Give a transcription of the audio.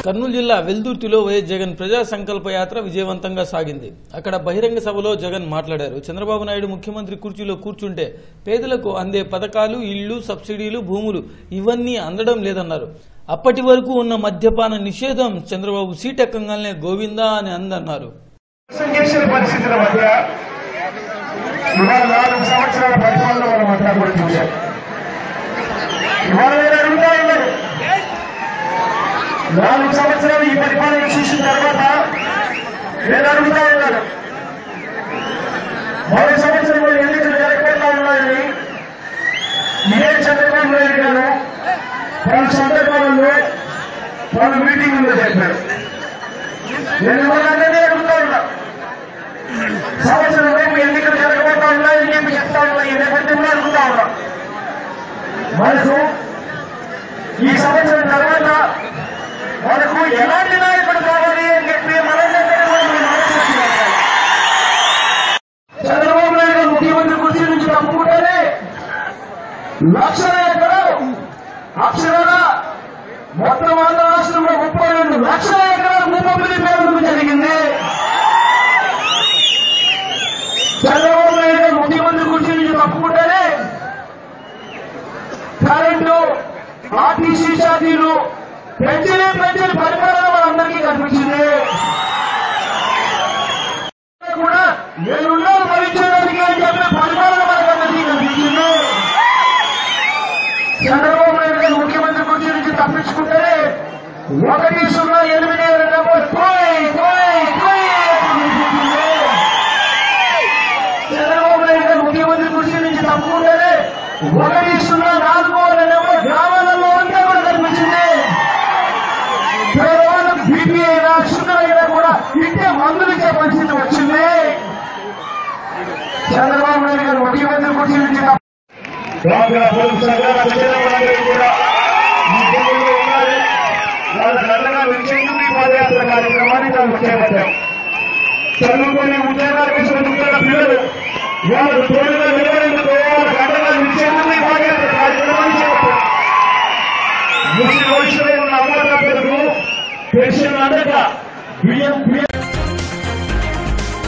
కర్నూలు జిల్లా వెల్దుర్తిలో వైఎస్ జగన్ ప్రజా సంకల్ప యాత్ర విజయవంతంగా సాగింది అక్కడ బహిరంగ సభలో జగన్ మాట్లాడారు చంద్రబాబు నాయుడు ముఖ్యమంత్రి కుర్చీలో కూర్చుంటే పేదలకు అందే పథకాలు ఇళ్లు సబ్సిడీలు భూములు ఇవన్నీ అందడం లేదన్నారు అప్పటి వరకు ఉన్న మద్యపాన నిషేధం చంద్రబాబు సీటెక్కంగానే గోవిందా అని అందన్నారు సంఘర్షణ పరిస్థితుల మధ్య ఇవాళ నాలుగు సంవత్సరాల పరిపాలన మనం అంతా కూడా చూశాం ఇవాళ నేను అడుగుతా ఉన్నాను నాలుగు సంవత్సరాలు ఈ పరిపాలన చూసిన తర్వాత నేను అడుగుతా ఉన్నాను మరో సంవత్సరం ఎన్నికలు జరగకుండా ఉన్నాయని ఇదే చంద్రబాబు నాయుడు గారు పలు సందర్భాలలో పలు మీటింగుల్లో చెప్పారు నేను వాళ్ళందరినీ అడుగుతా ఉన్నా సంవత్సరం రేపు ఎన్నికలు జరగబోతా ఉన్నాయని చెప్పి చెప్తా ఉన్నా ఈ నేపథ్యంలో అడుగుతా ఉన్నా మనకు ఈ సంవత్సరం తర్వాత మనకు ఎలాంటి నాయకుడు కావాలి అని చెప్పి మనందరినీ కూడా మనం ఆలోచించాలి. చంద్రబాబు నాయుడు గారు ముఖ్యమంత్రి కుర్చీ నుంచి తప్పుకుంటేనే లక్షల ఎకరాలు అక్షరాల మొత్తం ఆంధ్ర రాష్ట్రంలో ముప్పై రెండు లక్షల ఎకరాలు భూమి పేరుకు జరిగింది చంద్రబాబు నాయుడు గారు ముఖ్యమంత్రి కుర్చీ నుంచి తప్పుకుంటేనే కరెంటు ఆర్టీసీ ఛార్జీలు పెంచలే పెంచని పరిపాలన మనందరికీ కనిపించింది కూడా నేనున్నా భరించడానికి అని చెప్పిన పరిపాలన మనకందరికీ కనిపించింది చంద్రబాబు నాయుడు గారు ముఖ్యమంత్రి కుర్చీ నుంచి తప్పించుకుంటేనే ఒకటి సున్నా ఎనిమిది ఏడు నెంబర్ కోయ్ కోయ్ కోయ్ అని వినిపించింది. చంద్రబాబు నాయుడు గారు ముఖ్యమంత్రి కుర్చీ నుంచి తప్పుకుంటేనే ఒకటి సున్నా నాలుగు అనే నెంబర్ గ్రామాలలో అంతా కూడా కనిపించింది కేవలం బీపీ అయినా షుగర్ అయినా కూడా ఇంటే మందులు ఇచ్చే పరిస్థితి వచ్చింది చంద్రబాబు నాయుడు గారు ముఖ్యమంత్రి కుర్చీ నుంచి తప్పు డ్వాక్రా పొదుపు సంఘాల ప్రజలందరూ కూడా ఈ భూముల్లో ఉన్నారు వాళ్ళకి అండగా నిలిచేందుకు ఈ పాదయాత్ర కార్యక్రమాన్ని మేము చేపట్టాం చదువుకొని ఉద్యోగాలు కోసం ఉద్యోగ పిల్లలు వాళ్ళు తోడుగా నిలబడేందుకు వాళ్ళకి